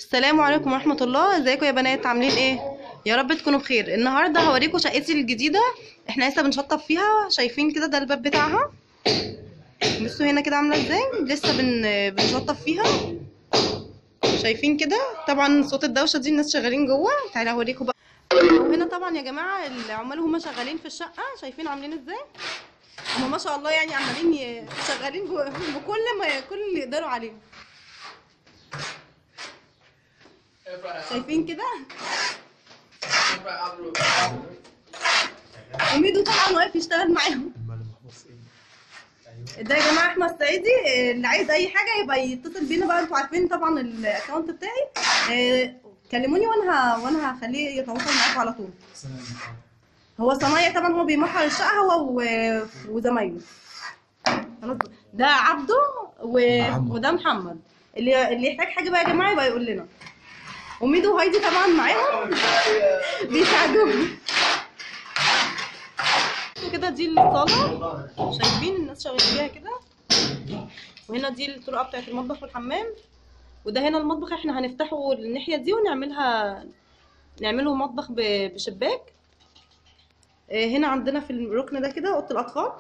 السلام عليكم ورحمة الله ازيكم يا بنات عاملين ايه يا رب تكونوا بخير النهاردة هوريكم شقتي الجديدة احنا لسه بنشطب فيها شايفين كده ده الباب بتاعها بصوا هنا كده عاملة ازاي لسه بن... بنشطب فيها شايفين كده طبعا صوت الدوشة دي الناس شغالين جوه تعالى اوريكم بقى وهنا طبعا يا جماعة العمال هما شغالين في الشقة شايفين عاملين ازاي هما ما شاء الله يعني عمالين ي- شغالين جو- بكل ما كل اللي يقدروا عليه شايفين كده وميدو طبعا واقف يشتغل معاهم ده يا جماعه احمد السعيدي آه، اللي عايز اي حاجه يبقى يتصل بينا بقى انتوا عارفين طبعا الاكونت بتاعي آه، كلموني وانا ه- وانا هخليه يتواصل معاكم على طول هو صنايعي طبعا هو بيمحر الشقه هو و- وزمايله خلاص ده عبده و... محمد. وده محمد اللي اللي يحتاج حاجه بقى يا جماعه يبقى يقول لنا وميدو وهايدي طبعا معاهم بيساعدوهم كده دي الصاله شايفين الناس شغالين فيها كده وهنا دي الطرقه بتاعت المطبخ والحمام وده هنا المطبخ احنا هنفتحه الناحيه دي ونعملها نعمله مطبخ ب- بشباك آه، هنا عندنا في الركن ده كده اوضه الاطفال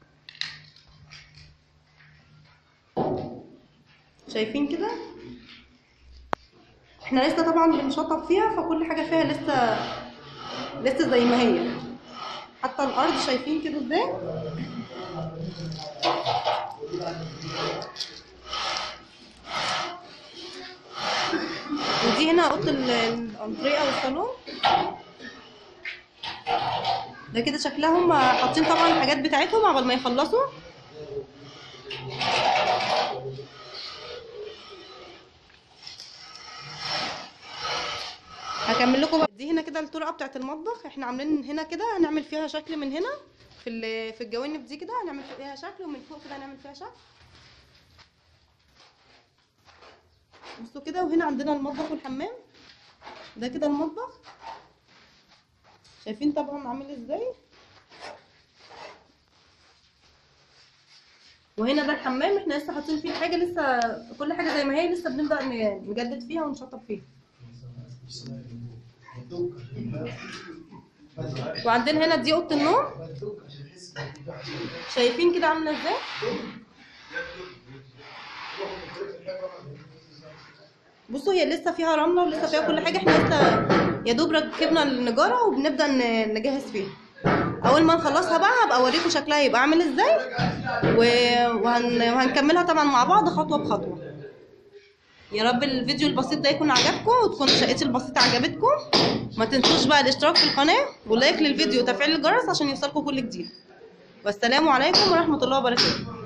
شايفين كده احنا لسه طبعا بنشطب فيها فكل حاجه فيها لسه لسه زي ما هي حتى الارض شايفين كده ازاي ودي هنا اوضه ال- الانتريه او الصالون ده كده شكلها هم حاطين طبعا الحاجات بتاعتهم قبل ما يخلصوا هكمل لكم بقى دي هنا كده الطرقه بتاعت المطبخ احنا عاملين هنا كده هنعمل فيها شكل من هنا في ال- في الجوانب دي كده هنعمل فيها شكل ومن فوق كده هنعمل فيها شكل بصوا كده وهنا عندنا المطبخ والحمام ده كده المطبخ شايفين طبعا عامل ازاي وهنا ده الحمام احنا لسه حاطين فيه حاجه لسه كل حاجه زي ما هي لسه بنبدا ن- نجدد فيها ونشطب فيها وعندنا هنا دي اوضه النوم شايفين كده عامله ازاي بصوا هي لسه فيها رمله ولسه فيها كل حاجه احنا لسه يا دوب ركبنا النجاره وبنبدا ن- نجهز فيها اول ما نخلصها بقى هبقى اوريكم شكلها يبقى عامل ازاي و- وهن... وهنكملها طبعا مع بعض خطوه بخطوه يا رب الفيديو البسيط ده يكون عجبكم وتكون شقتي البسيطه عجبتكم ما تنسوش بقى الاشتراك في القناه ولايك للفيديو وتفعيل الجرس عشان يوصلكم كل جديد والسلام عليكم ورحمه الله وبركاته